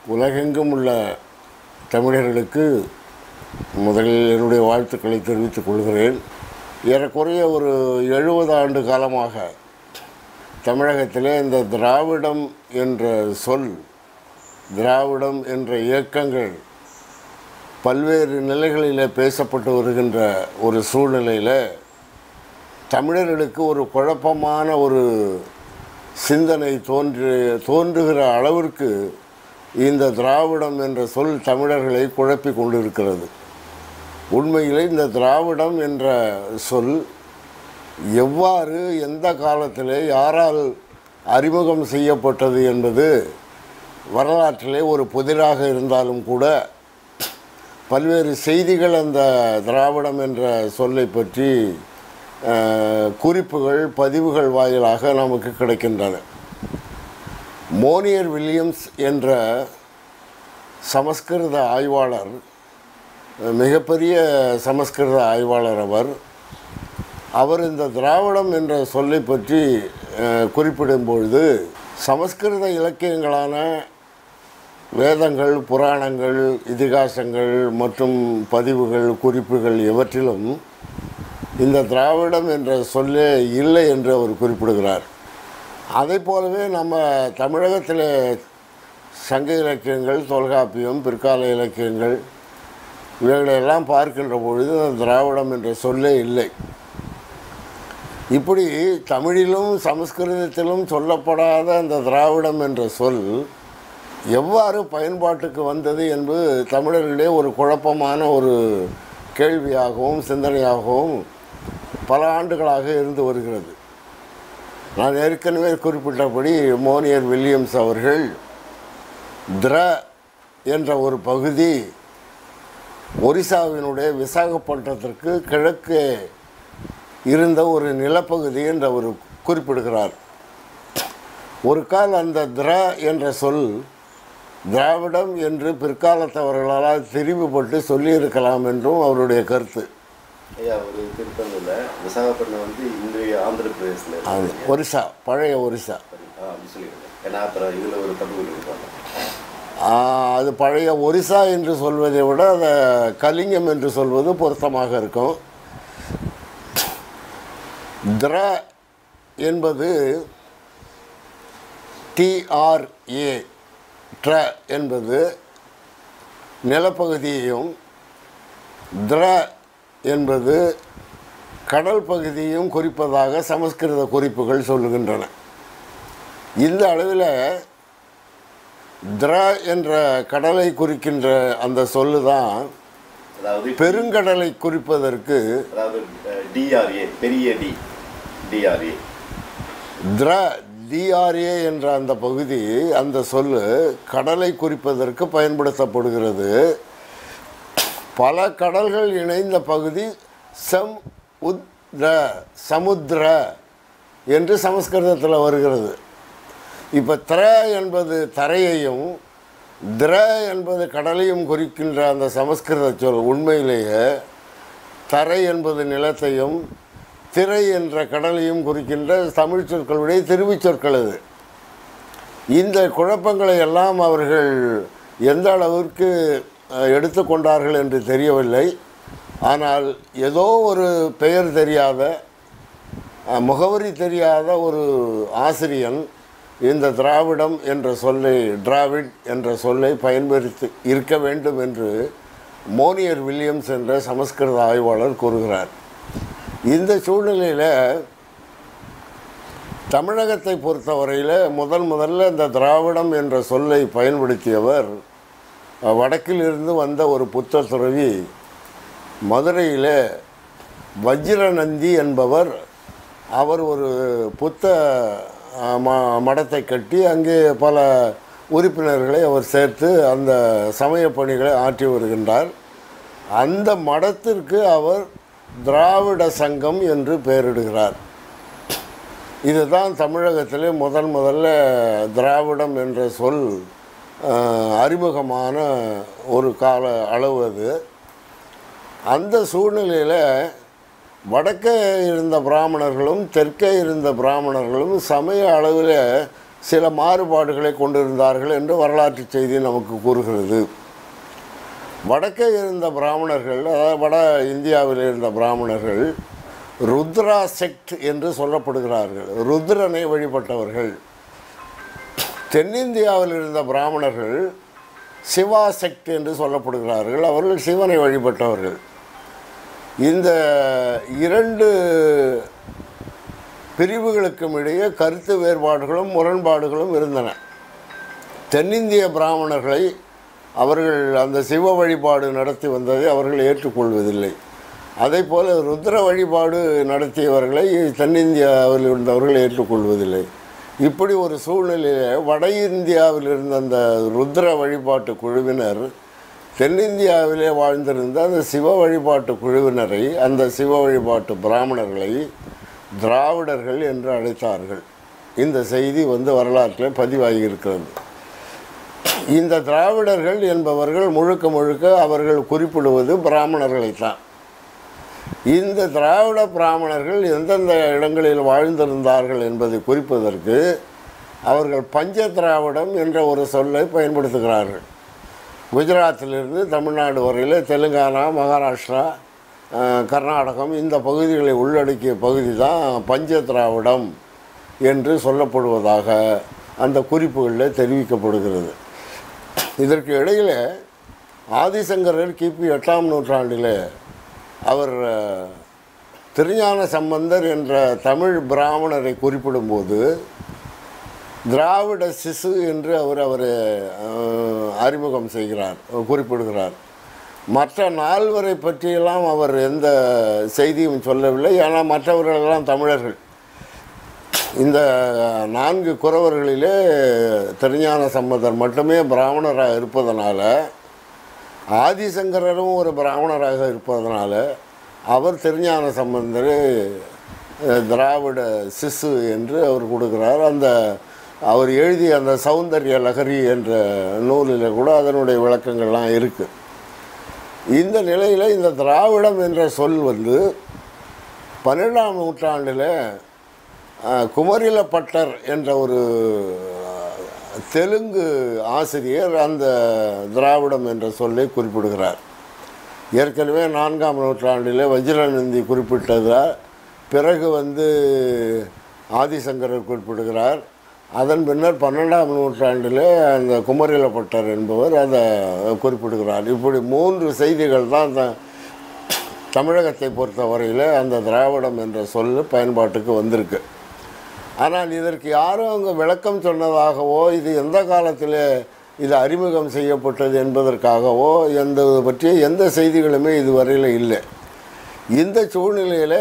உலகெங்கும் உள்ள தமிழர்களுக்கு முதலில் என்னுடைய வாழ்த்துக்களை தெரிவித்துக் கொள்கிறேன் ஏறக்குறைய ஒரு எழுபது ஆண்டு காலமாக தமிழகத்திலே இந்த திராவிடம் என்ற சொல் திராவிடம் என்ற இயக்கங்கள் பல்வேறு நிலைகளில் பேசப்பட்டு வருகின்ற ஒரு சூழ்நிலையில் தமிழர்களுக்கு ஒரு குழப்பமான ஒரு சிந்தனை தோன்று தோன்றுகிற அளவிற்கு இந்த திராவிடம் என்ற சொல் தமிழர்களை குழப்பி கொண்டிருக்கிறது உண்மையிலே இந்த திராவிடம் என்ற சொல் எவ்வாறு எந்த காலத்திலே யாரால் அறிமுகம் செய்யப்பட்டது என்பது வரலாற்றிலே ஒரு புதிராக இருந்தாலும் கூட பல்வேறு செய்திகள் அந்த திராவிடம் என்ற சொல்லை பற்றி அஹ், குறிப்புகள் பதிவுகள் வாயிலாக நமக்கு கிடைக்கின்றன மோனியர் வில்லியம்ஸ் என்ற சமஸ்கிருத ஆய்வாளர் மிகப்பெரிய சமஸ்கிருத ஆய்வாளர் அவர் அவர் இந்த திராவிடம் என்ற சொல்லை பற்றி அஹ், குறிப்பிடும் பொழுது சமஸ்கிருத இலக்கியங்களான வேதங்கள் புராணங்கள் இதிகாசங்கள் மற்றும் பதிவுகள் குறிப்புகள் இவற்றிலும் இந்த திராவிடம் என்ற சொல்லே இல்லை என்று அவர் குறிப்பிடுகிறார் அதை போலவே நம்ம தமிழகத்தில் சங்க இலக்கியங்கள் தொல்காப்பியம் பிற்கால இலக்கியங்கள் இவைகளெல்லாம் பார்க்கின்ற பொழுது அந்த திராவிடம் என்ற சொல்லே இல்லை இப்படி தமிழிலும் சமஸ்கிருதத்திலும் சொல்லப்படாத அந்த திராவிடம் என்ற சொல் எவ்வாறு பயன்பாட்டுக்கு வந்தது என்பது தமிழர்களிடையே ஒரு குழப்பமான ஒரு கேள்வியாகவும் சிந்தனையாகவும் பல ஆண்டுகளாக இருந்து வருகிறது நான் ஏற்கனவே குறிப்பிட்டபடி மோனியர் வில்லியம்ஸ் அவர்கள் திர என்ற ஒரு பகுதி ஒரிசாவினுடைய விசாகப்பட்டினத்திற்கு கிழக்கே இருந்த ஒரு நிலப்பகுதி என்று அவர் குறிப்பிடுகிறார் ஒரு கால் அந்த திர என்ற சொல் திராவிடம் என்று பிற்காலத்தவர்களால் தெரிவுபட்டு சொல்லியிருக்கலாம் என்றும் அவருடைய கருத்து ஐயா ஒரு திருத்தம் இல்லை விசாகப்பட்டினம் வந்து இன்றைய ஆந்திர பிரதேசத்தில் இருக்கு. அது ஒரிசா பழைய ஒரிசா ஆ அப்படி சொல்லிடுங்க ஏன்னா அப்புறம் இதில் ஒரு தப்பு இருப்பாங்க ஆ, அது பழைய ஒரிசா என்று சொல்வதை விட அதை கலிங்கம் என்று சொல்வது பொருத்தமாக இருக்கும் திர என்பது டிஆர்ஏ ட்ர என்பது நிலப்பகுதியையும் திர என்பது கடல் பகுதியையும் குறிப்பதாக சமஸ்கிருத குறிப்புகள் சொல்லுகின்றன இந்த அளவில் திர என்ற கடலை குறிக்கின்ற அந்த சொல்லு தான் அதாவது பெருங்கடலை குறிப்பதற்கு அதாவது டிஆர்ஏ பெரிய டி டிஆர்ஏ திர டிஆர்ஏ என்ற அந்த பகுதி அந்த சொல்லு கடலை குறிப்பதற்கு பயன்படுத்தப்படுகிறது பல கடல்கள் இணைந்த பகுதி சம் உத்ர சமுத்திர என்று சமஸ்கிருதத்தில் வருகிறது இப்போ திர என்பது தரையையும் திர என்பது கடலையும் குறிக்கின்ற அந்த சமஸ்கிருத சொல் உண்மையிலேயே தரை என்பது நிலத்தையும் திரை என்ற கடலையும் குறிக்கின்ற தமிழ் சொற்களுடைய திருவிச் சொற்கள் அது இந்த குழப்பங்களை எல்லாம் அவர்கள் எந்த அளவிற்கு அஹ், எடுத்துக்கொண்டார்கள் என்று தெரியவில்லை ஆனால் ஏதோ ஒரு பெயர் தெரியாத அஹ், முகவரி தெரியாத ஒரு ஆசிரியன் இந்த திராவிடம் என்ற சொல்லை டிராவிட் என்ற சொல்லை பயன்படுத்தி இருக்க வேண்டும் என்று மோனியர் வில்லியம்ஸ் என்ற சமஸ்கிருத ஆய்வாளர் கூறுகிறார் இந்த சூழ்நிலையில் தமிழகத்தை பொறுத்தவரையில் முதல் முதல்ல இந்த திராவிடம் என்ற சொல்லை பயன்படுத்தியவர் அஹ், வடக்கிலிருந்து வந்த ஒரு புத்த துறவி மதுரையில் வஜ்ரநந்தி என்பவர் அவர் ஒரு புத்த அஹ், ம மடத்தை கட்டி அங்கே பல உறுப்பினர்களை அவர் சேர்த்து அந்த சமய பணிகளை ஆற்றி வருகின்றார் அந்த மடத்திற்கு அவர் திராவிட சங்கம் என்று பெயரிடுகிறார் இதுதான் தமிழகத்திலே முதல் முதல்ல திராவிடம் என்ற சொல் அஹ், அறிமுகமான ஒரு கால அளவு அது அந்த சூழ்நிலையில் வடக்கே இருந்த பிராமணர்களும் தெற்கே இருந்த பிராமணர்களும் சமய அளவில் சில மாறுபாடுகளை கொண்டிருந்தார்கள் என்று வரலாற்று செய்தி நமக்கு கூறுகிறது வடக்கே இருந்த பிராமணர்கள் அதாவது வட இந்தியாவில் இருந்த பிராமணர்கள் ருத்ரா செக்ட் என்று சொல்லப்படுகிறார்கள் ருத்ரனை வழிபட்டவர்கள் தென்னிந்தியாவில் இருந்த பிராமணர்கள் சிவா செக்ட் என்று சொல்லப்படுகிறார்கள் அவர்கள் சிவனை வழிபட்டவர்கள் இந்த இரண்டு பிரிவுகளுக்கும் இடையே கருத்து வேறுபாடுகளும் முரண்பாடுகளும் இருந்தன தென்னிந்திய பிராமணர்களை அவர்கள் அந்த சிவ வழிபாடு நடத்தி வந்ததை அவர்கள் ஏற்றுக்கொள்வதில்லை அதே போல் ருத்ர வழிபாடு நடத்தியவர்களை தென்னிந்தியாவில் இருந்தவர்கள் ஏற்றுக்கொள்வதில்லை இப்படி ஒரு சூழ்நிலையில் வட இந்தியாவில் இருந்த அந்த ருத்ர வழிபாட்டு குழுவினர் தென்னிந்தியாவிலே வாழ்ந்திருந்த அந்த சிவ வழிபாட்டு குழுவினரை அந்த சிவ வழிபாட்டு பிராமணர்களை திராவிடர்கள் என்று அழைத்தார்கள் இந்த செய்தி வந்து வரலாற்றில் பதிவாகி இருக்கிறது இந்த திராவிடர்கள் என்பவர்கள் முழுக்க முழுக்க அவர்கள் குறிப்பிடுவது பிராமணர்களைத்தான் இந்த திராவிட பிராமணர்கள் எந்தெந்த இடங்களில் வாழ்ந்திருந்தார்கள் என்பதை குறிப்பதற்கு அவர்கள் பஞ்ச திராவிடம் என்ற ஒரு சொல்லை பயன்படுத்துகிறார்கள் குஜராத்திலிருந்து தமிழ்நாடு வரையில் தெலுங்கானா மகாராஷ்டிரா அஹ், கர்நாடகம் இந்த பகுதிகளை உள்ளடக்கிய பகுதி தான் பஞ்ச திராவிடம் என்று சொல்லப்படுவதாக அந்த குறிப்புகளில் தெரிவிக்கப்படுகிறது இதற்கு இடையில் ஆதிசங்கரர் கிபி எட்டாம் நூற்றாண்டில் அவர் அஹ், திருஞான சம்பந்தர் என்ற தமிழ் பிராமணரை குறிப்பிடும்போது திராவிட சிசு என்று அவர் அவர் அஹ், அறிமுகம் செய்கிறார் குறிப்பிடுகிறார் மற்ற நால்வரை பற்றியெல்லாம் அவர் எந்த செய்தியும் சொல்லவில்லை ஏன்னா மற்றவர்களெல்லாம் தமிழர்கள் இந்த நான்கு குறவர்களிலே திருஞான சம்பந்தர் மட்டுமே பிராமணராக இருப்பதனால ஆதிசங்கரரும் ஒரு பிராமணராக இருப்பதனால அவர் திருஞான சம்பந்தர் அஹ், திராவிட சிசு என்று அவர் கொடுக்கிறார் அந்த அவர் எழுதிய அந்த சௌந்தர்ய லகரி என்ற நூலில் கூட அதனுடைய விளக்கங்கள்லாம் இருக்குது இந்த நிலையில் இந்த திராவிடம் என்ற சொல் வந்து பன்னெண்டாம் நூற்றாண்டில் அஹ், குமரில பட்டர் என்ற ஒரு அஹ், தெலுங்கு ஆசிரியர் அந்த திராவிடம் என்ற சொல்லை குறிப்பிடுகிறார் ஏற்கனவே நான்காம் நூற்றாண்டில் வஜ்ரநந்தி குறிப்பிட்டதா பிறகு வந்து ஆதிசங்கரர் குறிப்பிடுகிறார் அதன் பின்னர் பன்னெண்டாம் நூற்றாண்டில் அந்த குமரில பட்டர் என்பவர் அதை குறிப்பிடுகிறார் இப்படி மூன்று செய்திகள் தான் அந்த தமிழகத்தை பொறுத்தவரையில் அந்த திராவிடம் என்ற சொல் பயன்பாட்டுக்கு வந்திருக்கு ஆனால் இதற்கு யாரும் அங்கே விளக்கம் சொன்னதாகவோ இது எந்த காலத்தில் இது அறிமுகம் செய்யப்பட்டது என்பதற்காகவோ எந்த பற்றிய எந்த செய்திகளுமே இதுவரையில் இல்லை இந்த சூழ்நிலையில்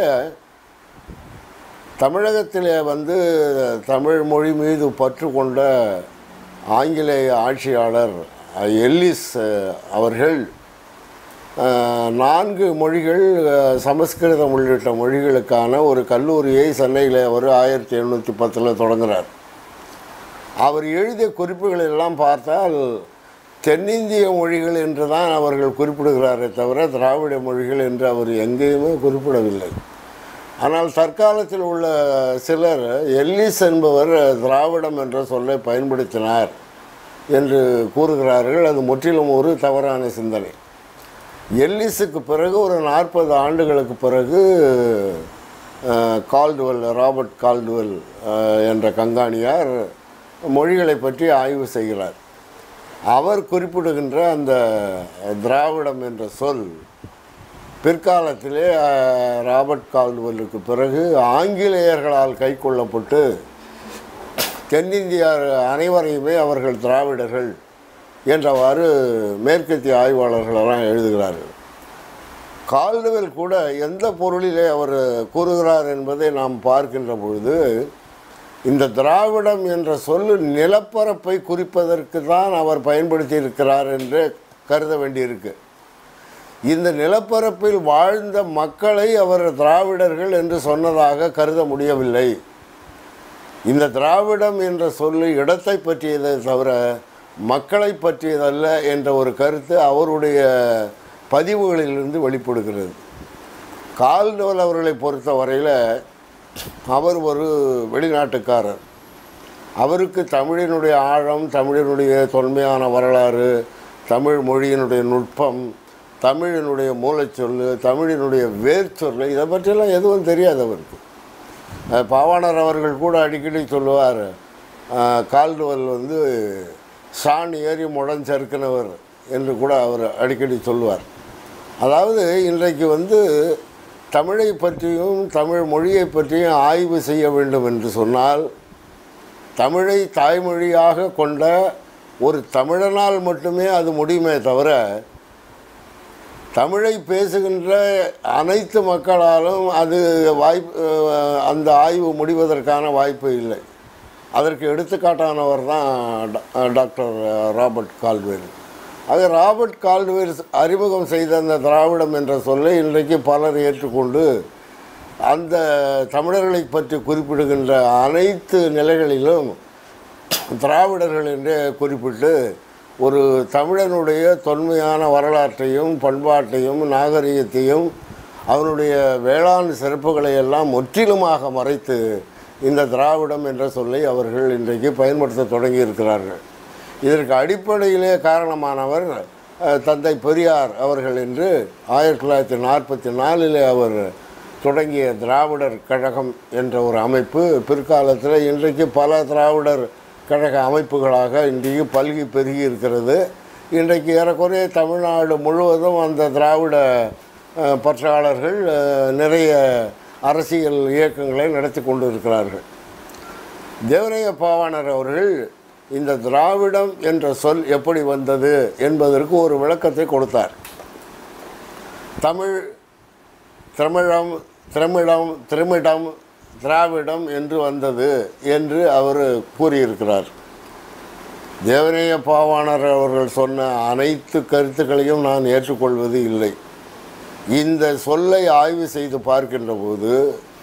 தமிழகத்திலே வந்து தமிழ் மொழி மீது பற்று கொண்ட ஆங்கிலேய ஆட்சியாளர் எல்லிஸ் அவர்கள் அஹ், நான்கு மொழிகள் அஹ், சமஸ்கிருதம் உள்ளிட்ட மொழிகளுக்கான ஒரு கல்லூரியை சென்னையில் அவர் ஆயிரத்தி எழுநூற்றி பத்தில் தொடங்குகிறார் அவர் எழுதிய குறிப்புகள் எல்லாம் பார்த்தால் தென்னிந்திய மொழிகள் என்று தான் அவர்கள் குறிப்பிடுகிறாரே தவிர திராவிட மொழிகள் என்று அவர் எங்கேயுமே குறிப்பிடவில்லை ஆனால் தற்காலத்தில் உள்ள சிலர் எல்லிஸ் என்பவர் திராவிடம் என்ற சொல்லை பயன்படுத்தினார் என்று கூறுகிறார்கள் அது முற்றிலும் ஒரு தவறான சிந்தனை எல்லிஸுக்கு பிறகு ஒரு நாற்பது ஆண்டுகளுக்கு பிறகு அஹ், கால்டுவெல் ராபர்ட் கால்டுவெல் அஹ், என்ற கங்காணியார் மொழிகளை பற்றி ஆய்வு செய்கிறார் அவர் குறிப்பிடுகின்ற அந்த திராவிடம் என்ற சொல் பிற்காலத்திலே அஹ், ராபர்ட் கால்டுவெல்லுக்கு பிறகு ஆங்கிலேயர்களால் கைக்கொள்ளப்பட்டு தென்னிந்திய அனைவரையுமே அவர்கள் திராவிடர்கள் என்றவாறு மேற்கத்திய ஆய்வாளர்களெல்லாம் எழுதுகிறார்கள் கால்டுவெல் கூட எந்த பொருளிலே அவர் கூறுகிறார் என்பதை நாம் பார்க்கின்ற பொழுது இந்த திராவிடம் என்ற சொல்லு நிலப்பரப்பை குறிப்பதற்கு தான் அவர் பயன்படுத்தி இருக்கிறார் என்று கருத வேண்டியிருக்கு இந்த நிலப்பரப்பில் வாழ்ந்த மக்களை அவர் திராவிடர்கள் என்று சொன்னதாக கருத முடியவில்லை இந்த திராவிடம் என்ற சொல்லு இடத்தை பற்றியதை தவிர மக்களை பற்றியதல்ல என்ற ஒரு கருத்து அவருடைய பதிவுகளிலிருந்து வெளிப்படுகிறது கால்டோல் அவர்களை பொறுத்த வரையில் அவர் ஒரு வெளிநாட்டுக்காரர் அவருக்கு தமிழினுடைய ஆழம் தமிழினுடைய தொன்மையான வரலாறு தமிழ் மொழியினுடைய நுட்பம் தமிழினுடைய மூலச்சொல் தமிழினுடைய வேர்ச்சொல் இதை பற்றியெல்லாம் எதுவும் தெரியாது அவருக்கு அஹ் பாவாணர் அவர்கள் கூட அடிக்கடி சொல்லுவார் அஹ் கால்டுவல் வந்து சாண் ஏறி முழஞ்சறுக்கினவர் என்று கூட அவர் அடிக்கடி சொல்லுவார் அதாவது இன்றைக்கு வந்து தமிழை பற்றியும் தமிழ் மொழியை பற்றியும் ஆய்வு செய்ய வேண்டும் என்று சொன்னால் தமிழை தாய்மொழியாக கொண்ட ஒரு தமிழனால் மட்டுமே அது முடியுமே தவிர தமிழை பேசுகின்ற அனைத்து மக்களாலும் அது வாய்ப்பு அஹ், அந்த ஆய்வு முடிவதற்கான வாய்ப்பு இல்லை அதற்கு எடுத்துக்காட்டானவர் தான் டா- டாக்டர் ராபர்ட் கால்வேல் அது ராபர்ட் கால்வேல் அறிமுகம் செய்த அந்த திராவிடம் என்ற சொல்லை இன்றைக்கு பலர் ஏற்றுக்கொண்டு அந்த தமிழர்களை பற்றி குறிப்பிடுகின்ற அனைத்து நிலைகளிலும் திராவிடர்கள் என்றே குறிப்பிட்டு ஒரு தமிழனுடைய தொன்மையான வரலாற்றையும் பண்பாட்டையும் நாகரிகத்தையும் அவனுடைய வேளாண் சிறப்புகளை எல்லாம் முற்றிலுமாக மறைத்து இந்த திராவிடம் என்ற சொல்லை அவர்கள் இன்றைக்கு பயன்படுத்த தொடங்கி இருக்கிறார்கள் இதற்கு அடிப்படையிலே காரணமானவர் அஹ், தந்தை பெரியார் அவர்கள் என்று ஆயிரத்தி தொள்ளாயிரத்தி நாற்பத்தி நாலிலே அவர் தொடங்கிய திராவிடர் கழகம் என்ற ஒரு அமைப்பு பிற்காலத்தில் இன்றைக்கு பல திராவிடர் கழக அமைப்புகளாக இன்றைக்கு பல்கி பெருகி இருக்கிறது இன்றைக்கு ஏறக்குறைய தமிழ்நாடு முழுவதும் அந்த திராவிட அஹ், பற்றாளர்கள் அஹ், நிறைய அரசியல் இயக்கங்களை நடத்தி கொண்டு இருக்கிறார்கள் தேவரைய பாவாணர் அவர்கள் இந்த திராவிடம் என்ற சொல் எப்படி வந்தது என்பதற்கு ஒரு விளக்கத்தை கொடுத்தார் தமிழ் தமிழம் திரமிழம் திருமிடம் திராவிடம் என்று வந்தது என்று அவர் கூறியிருக்கிறார் தேவநேய பாவாணர் அவர்கள் சொன்ன அனைத்து கருத்துக்களையும் நான் ஏற்றுக்கொள்வது இல்லை இந்த சொல்லை ஆய்வு செய்து பார்க்கின்ற போது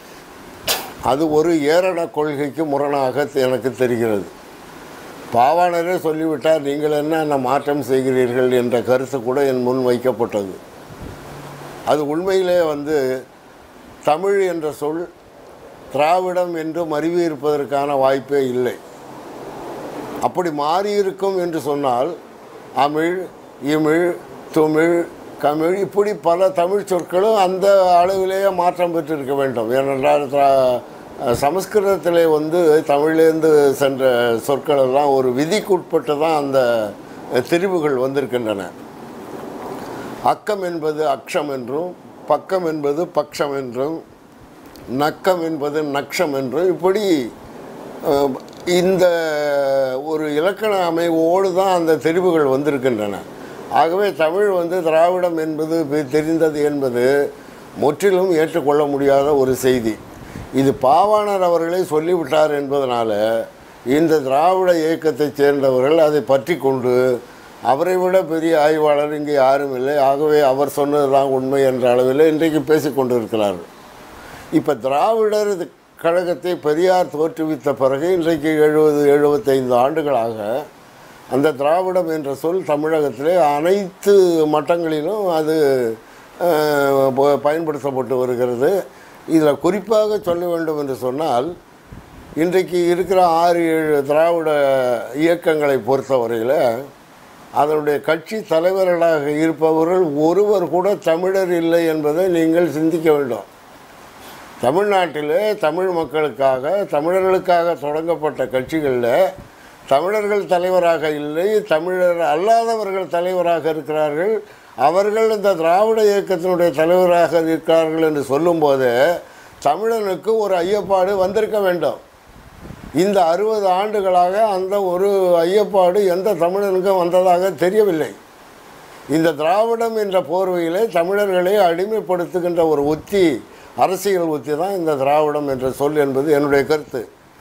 அது ஒரு ஏரண கொள்கைக்கு முரணாக எனக்கு தெரிகிறது பாவாணரே சொல்லிவிட்டார் நீங்கள் என்ன என்ன மாற்றம் செய்கிறீர்கள் என்ற கருத்து கூட என் முன் வைக்கப்பட்டது அது உண்மையிலே வந்து தமிழ் என்ற சொல் திராவிடம் என்று மருவி இருப்பதற்கான வாய்ப்பே இல்லை அப்படி மாறியிருக்கும் என்று சொன்னால் அமிழ் இமிழ் துமிழ் கமிழ் இப்படி பல தமிழ் சொற்களும் அந்த அளவிலேயே மாற்றம் பெற்றிருக்க வேண்டும் ஏனென்றால் திரா- சமஸ்கிருதத்திலே வந்து தமிழ்லேருந்து சென்ற சொற்கள் எல்லாம் ஒரு விதிக்குட்பட்டு தான் அந்த திரிவுகள் வந்திருக்கின்றன அக்கம் என்பது அக்ஷம் என்றும் பக்கம் என்பது பக்ஷம் என்றும் நக்கம் என்பது நக்ஷம் என்றும் இப்படி அஹ், இந்த ஒரு இலக்கண அமைவோடு தான் அந்த தெரிவுகள் வந்திருக்கின்றன ஆகவே தமிழ் வந்து திராவிடம் என்பது பெ- தெரிந்தது என்பது முற்றிலும் ஏற்றுக்கொள்ள முடியாத ஒரு செய்தி இது பாவாணர் அவர்களே சொல்லிவிட்டார் என்பதனால இந்த திராவிட இயக்கத்தைச் சேர்ந்தவர்கள் அதை பற்றி கொண்டு அவரை விட பெரிய ஆய்வாளர் இங்கே யாரும் இல்லை ஆகவே அவர் சொன்னது தான் உண்மை என்ற அளவில் இன்றைக்கு பேசிக் கொண்டிருக்கிறார்கள் இப்போ திராவிடர் இது கழகத்தை பெரியார் தோற்றுவித்த பிறகு இன்றைக்கு எழுபது எழுபத்தைந்து ஆண்டுகளாக அந்த திராவிடம் என்ற சொல் தமிழகத்திலே அனைத்து மட்டங்களிலும் அது அஹ், ப- பயன்படுத்தப்பட்டு வருகிறது இதில் குறிப்பாக சொல்ல வேண்டும் என்று சொன்னால் இன்றைக்கு இருக்கிற ஆறு ஏழு திராவிட இயக்கங்களை பொறுத்தவரையில் அதனுடைய கட்சி தலைவர்களாக இருப்பவர்கள் ஒருவர் கூட தமிழர் இல்லை என்பதை நீங்கள் சிந்திக்க வேண்டும் தமிழ்நாட்டிலே தமிழ் மக்களுக்காக தமிழர்களுக்காக தொடங்கப்பட்ட கட்சிகளில் தமிழர்கள் தலைவராக இல்லை தமிழர் அல்லாதவர்கள் தலைவராக இருக்கிறார்கள் அவர்கள் இந்த திராவிட இயக்கத்தினுடைய தலைவராக இருக்கிறார்கள் என்று சொல்லும்போது தமிழனுக்கு ஒரு ஐயப்பாடு வந்திருக்க வேண்டும் இந்த அறுபது ஆண்டுகளாக அந்த ஒரு ஐயப்பாடு எந்த தமிழனுக்கும் வந்ததாக தெரியவில்லை இந்த திராவிடம் என்ற போர்வையிலே தமிழர்களை அடிமைப்படுத்துகின்ற ஒரு உத்தி அரசியல் உத்தி தான் இந்த திராவிடம் என்ற சொல் என்பது என்னுடைய கருத்து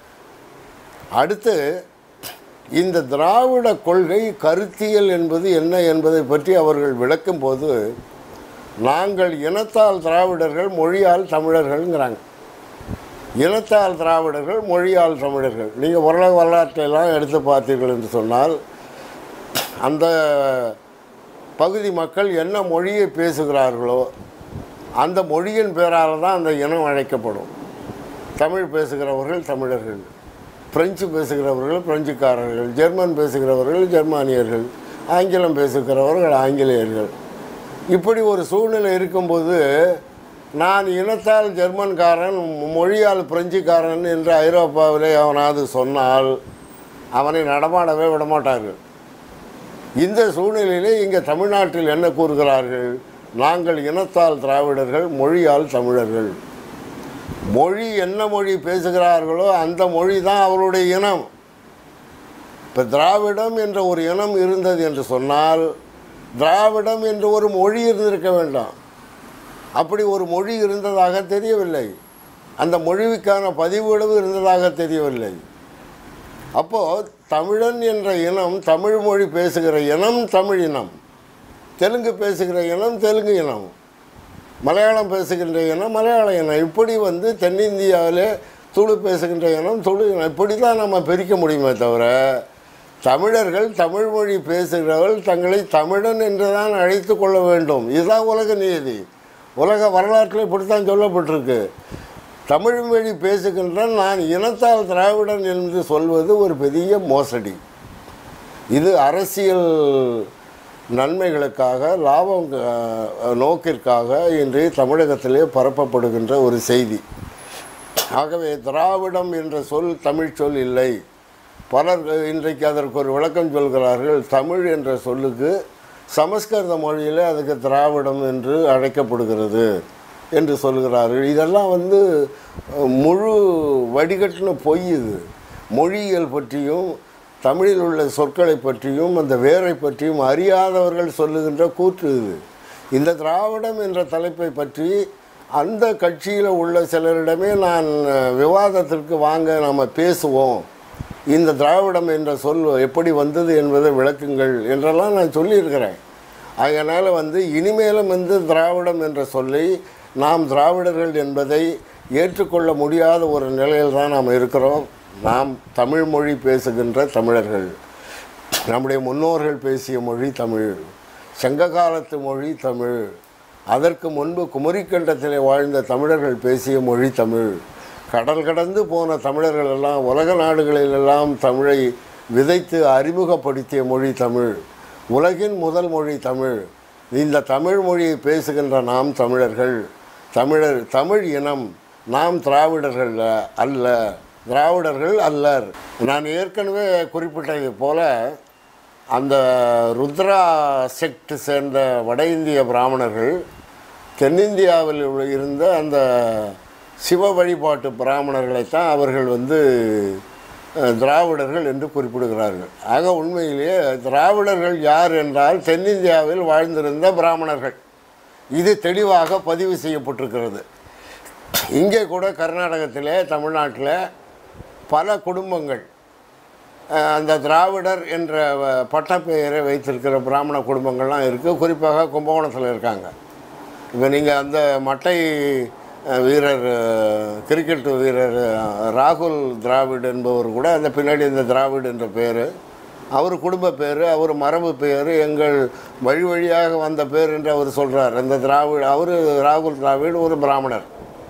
அடுத்து இந்த திராவிட கொள்கை கருத்தியல் என்பது என்ன என்பதை பற்றி அவர்கள் விளக்கும்போது நாங்கள் இனத்தால் திராவிடர்கள் மொழியால் தமிழர்கள்ங்கிறாங்க இனத்தால் திராவிடர்கள் மொழியால் தமிழர்கள் நீங்கள் உலக வரலாற்றையெல்லாம் எடுத்து பார்த்தீர்கள் என்று சொன்னால் அந்த பகுதி மக்கள் என்ன மொழியை பேசுகிறார்களோ அந்த மொழியின் பேரால் தான் அந்த இனம் அழைக்கப்படும் தமிழ் பேசுகிறவர்கள் தமிழர்கள் பிரெஞ்சு பேசுகிறவர்கள் பிரெஞ்சுக்காரர்கள் ஜெர்மன் பேசுகிறவர்கள் ஜெர்மானியர்கள் ஆங்கிலம் பேசுகிறவர்கள் ஆங்கிலேயர்கள் இப்படி ஒரு சூழ்நிலை இருக்கும்போது நான் இனத்தால் ஜெர்மன்காரன் மொழியால் பிரெஞ்சுக்காரன் என்று ஐரோப்பாவிலே அவனாவது சொன்னால் அவனை நடமாடவே விடமாட்டார்கள் இந்த சூழ்நிலையிலே இங்கே தமிழ்நாட்டில் என்ன கூறுகிறார்கள் நாங்கள் இனத்தால் திராவிடர்கள் மொழியால் தமிழர்கள் மொழி என்ன மொழி பேசுகிறார்களோ அந்த மொழி தான் அவருடைய இனம் இப்போ திராவிடம் என்ற ஒரு இனம் இருந்தது என்று சொன்னால் திராவிடம் என்று ஒரு மொழி இருந்திருக்க வேண்டாம் அப்படி ஒரு மொழி இருந்ததாக தெரியவில்லை அந்த மொழிக்கான பதிவுகளவு இருந்ததாக தெரியவில்லை அப்போது தமிழன் என்ற இனம் தமிழ் மொழி பேசுகிற இனம் தமிழ் இனம் தெலுங்கு பேசுகிற இனம் தெலுங்கு இனம் மலையாளம் பேசுகின்ற இனம் மலையாள இனம் இப்படி வந்து தென்னிந்தியாவிலே துளு பேசுகின்ற இனம் துளு இனம் இப்படி தான் நம்ம பிரிக்க முடியுமே தவிர தமிழர்கள் தமிழ் மொழி பேசுகிறவர்கள் தங்களை தமிழன் என்று தான் அழைத்து கொள்ள வேண்டும் இதுதான் உலக நீதி உலக வரலாற்றில் இப்படித்தான் சொல்லப்பட்டிருக்கு தமிழ் மொழி பேசுகின்ற நான் இனத்தால் திராவிடன் என்று சொல்வது ஒரு பெரிய மோசடி இது அரசியல் நன்மைகளுக்காக லாபம் அஹ், நோக்கிற்காக இன்று தமிழகத்திலே பரப்பப்படுகின்ற ஒரு செய்தி ஆகவே திராவிடம் என்ற சொல் தமிழ் சொல் இல்லை பலர் இன்றைக்கு அதற்கு ஒரு விளக்கம் சொல்கிறார்கள் தமிழ் என்ற சொல்லுக்கு சமஸ்கிருத மொழியில் அதுக்கு திராவிடம் என்று அழைக்கப்படுகிறது என்று சொல்கிறார்கள் இதெல்லாம் வந்து அஹ், முழு வடிகட்டின பொய் இது மொழியியல் பற்றியும் தமிழில் உள்ள சொற்களை பற்றியும் அந்த வேரை பற்றியும் அறியாதவர்கள் சொல்லுகின்ற கூற்று இது இந்த திராவிடம் என்ற தலைப்பை பற்றி அந்த கட்சியில் உள்ள சிலரிடமே நான் அஹ், விவாதத்திற்கு வாங்க நம்ம பேசுவோம் இந்த திராவிடம் என்ற சொல் எப்படி வந்தது என்பதை விளக்குங்கள் என்றெல்லாம் நான் சொல்லியிருக்கிறேன் அதனால் வந்து இனிமேலும் வந்து திராவிடம் என்ற சொல்லை நாம் திராவிடர்கள் என்பதை ஏற்றுக்கொள்ள முடியாத ஒரு நிலையில் தான் நாம் இருக்கிறோம் நாம் தமிழ் மொழி பேசுகின்ற தமிழர்கள் நம்முடைய முன்னோர்கள் பேசிய மொழி தமிழ் சங்க காலத்து மொழி தமிழ் அதற்கு முன்பு குமரிக்கண்டத்திலே வாழ்ந்த தமிழர்கள் பேசிய மொழி தமிழ் கடல் கடந்து போன தமிழர்கள் எல்லாம் உலக நாடுகளிலெல்லாம் தமிழை விதைத்து அறிமுகப்படுத்திய மொழி தமிழ் உலகின் முதல் மொழி தமிழ் இந்த தமிழ் மொழியை பேசுகின்ற நாம் தமிழர்கள் தமிழர் தமிழ் இனம் நாம் திராவிடர்கள் அல்ல திராவிடர்கள் அல்லர் நான் ஏற்கனவே குறிப்பிட்டது போல அந்த ருத்ரா செக்ட் சேர்ந்த வட இந்திய பிராமணர்கள் தென்னிந்தியாவில் உள்ள- இருந்த அந்த சிவ வழிபாட்டு பிராமணர்களைத்தான் அவர்கள் வந்து அஹ், திராவிடர்கள் என்று குறிப்பிடுகிறார்கள் ஆக உண்மையிலேயே திராவிடர்கள் யார் என்றால் தென்னிந்தியாவில் வாழ்ந்திருந்த பிராமணர்கள் இது தெளிவாக பதிவு செய்யப்பட்டிருக்கிறது இங்கே கூட கர்நாடகத்திலே தமிழ்நாட்டில் பல குடும்பங்கள் அஹ், அந்த திராவிடர் என்ற வ- பட்டப்பெயரை வைத்திருக்கிற பிராமண குடும்பங்கள்லாம் இருக்குது குறிப்பாக கும்பகோணத்தில் இருக்காங்க இப்போ நீங்கள் அந்த மட்டை அஹ், வீரர் அஹ், கிரிக்கெட் வீரர் அஹ், ராகுல் திராவிட் என்பவர் கூட அந்த பின்னாடி இந்த திராவிட் என்ற பேர் அவர் குடும்ப பேர் அவர் மரபு பேர் எங்கள் வழி வழியாக வந்த பேர் என்று அவர் சொல்கிறார் அந்த திராவிட அவர் ராகுல் திராவிட் ஒரு பிராமணர்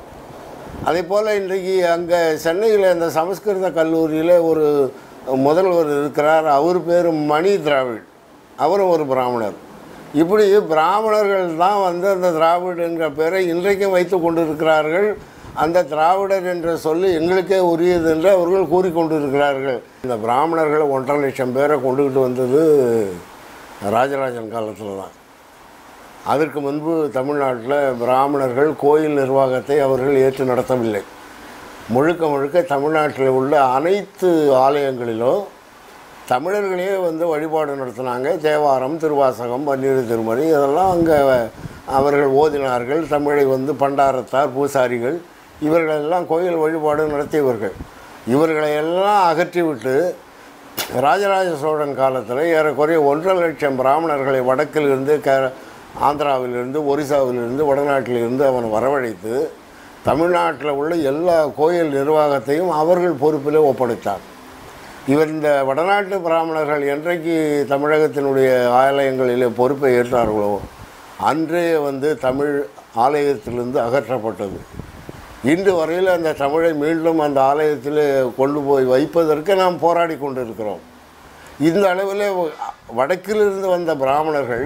அதே போல் இன்றைக்கு அங்கே சென்னையில் இந்த சமஸ்கிருத கல்லூரியில் ஒரு முதல்வர் இருக்கிறார் அவர் பேர் மணி திராவிட் அவரும் ஒரு பிராமணர் இப்படி பிராமணர்கள் தான் வந்து அந்த திராவிட் என்ற பேரை இன்றைக்கும் வைத்து கொண்டிருக்கிறார்கள் அந்த திராவிடர் என்ற சொல்லி எங்களுக்கே உரியது என்று அவர்கள் கூறிக்கொண்டிருக்கிறார்கள் இந்த பிராமணர்களை ஒன்றரை லட்சம் பேரை கொண்டுக்கிட்டு வந்தது ராஜராஜன் காலத்தில் தான் அதற்கு முன்பு தமிழ்நாட்டில் பிராமணர்கள் கோயில் நிர்வாகத்தை அவர்கள் ஏற்று நடத்தவில்லை முழுக்க முழுக்க தமிழ்நாட்டில் உள்ள அனைத்து ஆலயங்களிலும் தமிழர்களே வந்து வழிபாடு நடத்தினாங்க தேவாரம் திருவாசகம் பன்னீர் திருமணி இதெல்லாம் அங்கே அவர்கள் ஓதினார்கள் தமிழை வந்து பண்டாரத்தார் பூசாரிகள் இவர்களெல்லாம் கோயில் வழிபாடு நடத்தியவர்கள் இவர்களை எல்லாம் அகற்றிவிட்டு ராஜராஜ சோழன் காலத்தில் ஏறக்குறைய ஒன்றரை லட்சம் பிராமணர்களை வடக்கிலிருந்து க ஆந்திராவிலிருந்து ஒரிசாவிலிருந்து வடநாட்டிலிருந்து அவன் வரவழைத்து தமிழ்நாட்டில் உள்ள எல்லா கோயில் நிர்வாகத்தையும் அவர்கள் பொறுப்பிலே ஒப்படைத்தார் இவர் இந்த வடநாட்டு பிராமணர்கள் என்றைக்கு தமிழகத்தினுடைய ஆலயங்களிலே பொறுப்பை ஏற்றார்களோ அன்றே வந்து தமிழ் ஆலயத்திலிருந்து அகற்றப்பட்டது இன்று வரையில் அந்த தமிழை மீண்டும் அந்த ஆலயத்தில் கொண்டு போய் வைப்பதற்கு நாம் போராடி கொண்டிருக்கிறோம் இந்த அளவில் வடக்கிலிருந்து வந்த பிராமணர்கள்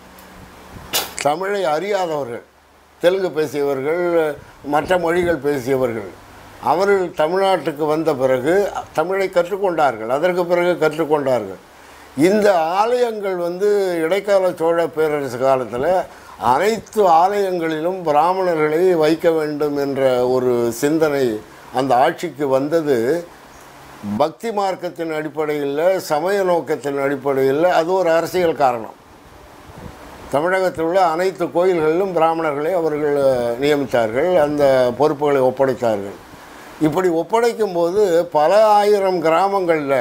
தமிழை அறியாதவர்கள் தெலுங்கு பேசியவர்கள் மற்ற மொழிகள் பேசியவர்கள் அவர்கள் தமிழ்நாட்டுக்கு வந்த பிறகு தமிழை கற்றுக்கொண்டார்கள் அதற்கு பிறகு கற்றுக்கொண்டார்கள் இந்த ஆலயங்கள் வந்து இடைக்கால சோழ பேரரசு காலத்தில் அனைத்து ஆலயங்களிலும் பிராமணர்களை வைக்க வேண்டும் என்ற ஒரு சிந்தனை அந்த ஆட்சிக்கு வந்தது பக்தி மார்க்கத்தின் அடிப்படையில் சமய நோக்கத்தின் அடிப்படையில் அது ஒரு அரசியல் காரணம் தமிழகத்தில் உள்ள அனைத்து கோயில்களிலும் பிராமணர்களை அவர்கள் நியமித்தார்கள் அந்த பொறுப்புகளை ஒப்படைத்தார்கள் இப்படி ஒப்படைக்கும் போது பல ஆயிரம் கிராமங்களில்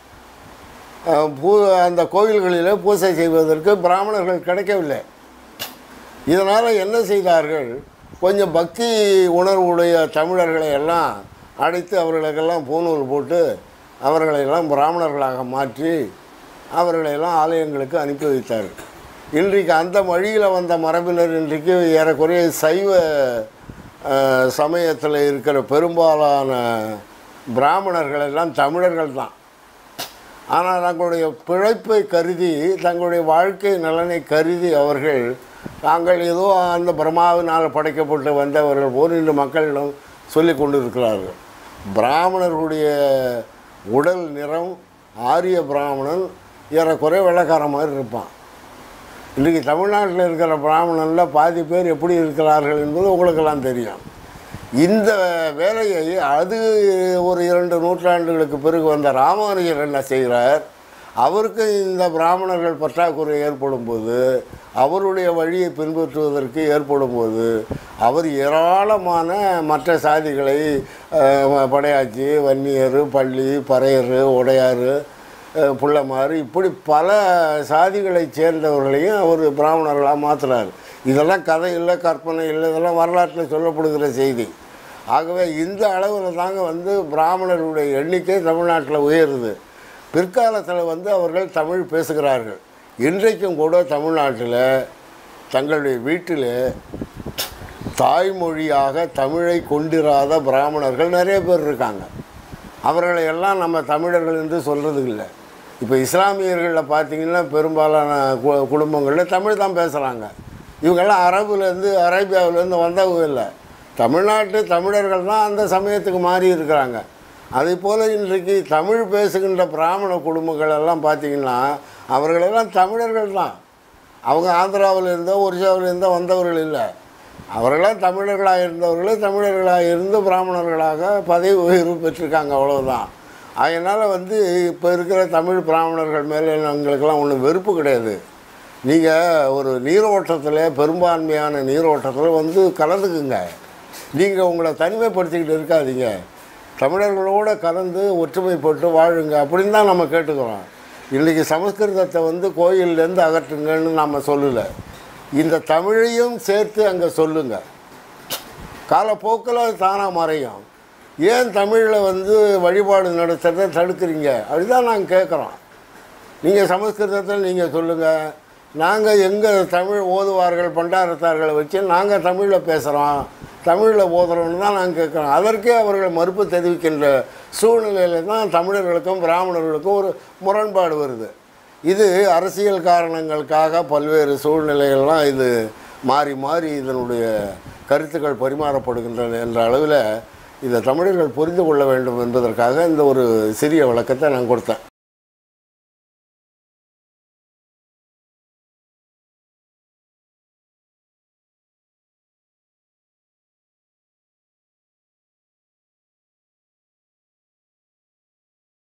அஹ், பூ அந்த கோயில்களில் பூஜை செய்வதற்கு பிராமணர்கள் கிடைக்கவில்லை இதனால் என்ன செய்தார்கள் கொஞ்சம் பக்தி உணர்வுடைய தமிழர்களை எல்லாம் அழைத்து அவர்களுக்கெல்லாம் பூணூல் போட்டு அவர்களையெல்லாம் பிராமணர்களாக மாற்றி அவர்களையெல்லாம் ஆலயங்களுக்கு அனுப்பி வைத்தார்கள் இன்றைக்கு அந்த வழியில் வந்த மரபினர் இன்றைக்கு ஏறக்குறைய சைவ சமயத்தில் இருக்கிற பெரும்பாலான பிராமணர்கள் எல்லாம் தமிழர்கள் தான் ஆனால் தங்களுடைய பிழைப்பை கருதி தங்களுடைய வாழ்க்கை நலனை கருதி அவர்கள் தாங்கள் ஏதோ அந்த பிரம்மாவினால் படைக்கப்பட்டு வந்தவர்கள் போல் இன்று மக்களிடம் சொல்லி கொண்டிருக்கிறார்கள் பிராமணர்களுடைய உடல் நிறம் ஆரிய பிராமணன் ஏறக்குறைய வெள்ளக்கார மாதிரி இருப்பான் இன்றைக்கி தமிழ்நாட்டில் இருக்கிற பிராமணனில் பாதி பேர் எப்படி இருக்கிறார்கள் என்பது உங்களுக்கெல்லாம் தெரியும் இந்த வேலையை அது ஒரு இரண்டு நூற்றாண்டுகளுக்கு பிறகு வந்த ராமானுஜர் என்ன செய்கிறார் அவருக்கு இந்த பிராமணர்கள் பற்றாக்குறை ஏற்படும் போது அவருடைய வழியை பின்பற்றுவதற்கு ஏற்படும் போது அவர் ஏராளமான மற்ற சாதிகளை அஹ், படையாச்சி வன்னியர் பள்ளி பறையர் உடையார் அஹ், புள்ளமாறு இப்படி பல சாதிகளைச் சேர்ந்தவர்களையும் அவர் பிராமணர்களாக மாற்றுறார் இதெல்லாம் கதை இல்லை கற்பனை இல்லை இதெல்லாம் வரலாற்றில் சொல்லப்படுகிற செய்தி ஆகவே இந்த அளவில் தாங்க வந்து பிராமணர்களுடைய எண்ணிக்கை தமிழ்நாட்டில் உயருது பிற்காலத்தில் வந்து அவர்கள் தமிழ் பேசுகிறார்கள் இன்றைக்கும் கூட தமிழ்நாட்டில் தங்களுடைய வீட்டில் தாய்மொழியாக தமிழை கொண்டிராத பிராமணர்கள் நிறைய பேர் இருக்காங்க அவர்களை எல்லாம் நம்ம தமிழர்கள் என்று சொல்கிறது இல்லை இப்போ இஸ்லாமியர்களில் பார்த்தீங்கன்னா பெரும்பாலான கு குடும்பங்களில் தமிழ் தான் பேசுகிறாங்க இவங்கெல்லாம் அரபுலேருந்து அரேபியாவிலேருந்து வந்தவங்க இல்லை தமிழ்நாட்டு தமிழர்கள் தான் அந்த சமயத்துக்கு மாறி இருக்கிறாங்க அதே போல் இன்றைக்கு தமிழ் பேசுகின்ற பிராமண குடும்பங்கள் எல்லாம் பார்த்தீங்கன்னா அவர்களெல்லாம் தமிழர்கள் தான் அவங்க ஆந்திராவில் இருந்தோ ஒரிசாவில் இருந்தோ வந்தவர்கள் இல்லை அவர்களாம் தமிழர்களாக இருந்தவர்களே தமிழர்களாக இருந்து பிராமணர்களாக பதவி உயர்வு பெற்றிருக்காங்க அவ்வளவுதான் அதனால் வந்து இப்போ இருக்கிற தமிழ் பிராமணர்கள் மேலே எங்களுக்கெல்லாம் ஒன்றும் வெறுப்பு கிடையாது நீங்கள் ஒரு நீரோட்டத்தில் பெரும்பான்மையான நீரோட்டத்தில் வந்து கலந்துக்குங்க நீங்கள் உங்களை தனிமைப்படுத்திக்கிட்டு இருக்காதீங்க தமிழர்களோடு கலந்து ஒற்றுமைப்பட்டு வாழுங்க அப்படின்னு தான் நம்ம கேட்டுக்கிறோம் இன்றைக்கி சமஸ்கிருதத்தை வந்து கோயில்லேருந்து அகற்றுங்கன்னு நம்ம சொல்லலை இந்த தமிழையும் சேர்த்து அங்கே சொல்லுங்கள் காலப்போக்கில் அது தானாக மறையும் ஏன் தமிழில் வந்து வழிபாடு நடத்துறதை தடுக்கிறீங்க அப்படிதான் நாங்கள் கேட்குறோம் நீங்கள் சமஸ்கிருதத்தில் நீங்கள் சொல்லுங்கள் நாங்கள் எங்கள் தமிழ் ஓதுவார்கள் பண்டாரத்தார்களை வச்சு நாங்கள் தமிழில் பேசுகிறோம் தமிழில் ஓதுறோம்னு தான் நாங்கள் கேட்குறோம் அதற்கே அவர்கள் மறுப்பு தெரிவிக்கின்ற சூழ்நிலையில் தான் தமிழர்களுக்கும் பிராமணர்களுக்கும் ஒரு முரண்பாடு வருது இது அரசியல் காரணங்களுக்காக பல்வேறு சூழ்நிலைகள்லாம் இது மாறி மாறி இதனுடைய கருத்துக்கள் பரிமாறப்படுகின்றன என்ற அளவில் இதை தமிழர்கள் புரிந்து கொள்ள வேண்டும் என்பதற்காக இந்த ஒரு சிறிய விளக்கத்தை நான் கொடுத்தேன்